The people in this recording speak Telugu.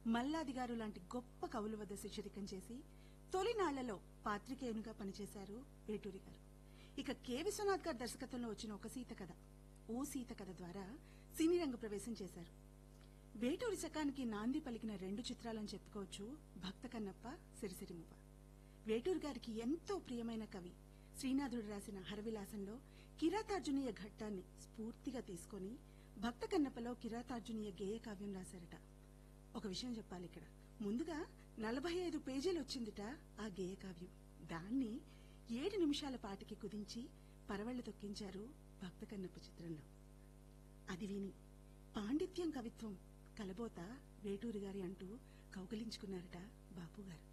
మల్లాది గారు లాంటి గొప్ప కవుల వద్ద శిష్యరికం చేసి తొలినాళ్లలో పాత్రికేయునిగా పనిచేశారు వేటూరి గారు ఇక కె విశ్వనాథ్ గారి దర్శకత్వంలో వచ్చిన ఒక సీత కథ ఓ సీత కథ ద్వారా సినీ రంగ ప్రవేశం చేశారు వేటూరి శకానికి నాంది పలికిన రెండు చిత్రాలని చెప్పుకోవచ్చు భక్త కన్నప్ప సిరిసిరిమువ్వ వేటూరు గారికి ఎంతో ప్రియమైన కవి శ్రీనాథుడు రాసిన హరవిలాసంలో కిరాతార్జునీయ ఘట్టాన్ని స్ఫూర్తిగా తీసుకొని భక్త కన్నప్పలో కిరాతార్జునీయ గేయ కావ్యం రాశారట ఒక విషయం చెప్పాలి ఇక్కడ ముందుగా నలభై ఐదు పేజీలు వచ్చిందిట ఆ గేయ కావ్యం దాన్ని ఏడు నిమిషాల పాటికి కుదించి పరవళ్లు తొక్కించారు భక్త కన్నప్ప చిత్రంలో అది విని పాండిత్యం కవిత్వం కలబోత వేటూరి గారి అంటూ కౌగలించుకున్నారట బాపు గారు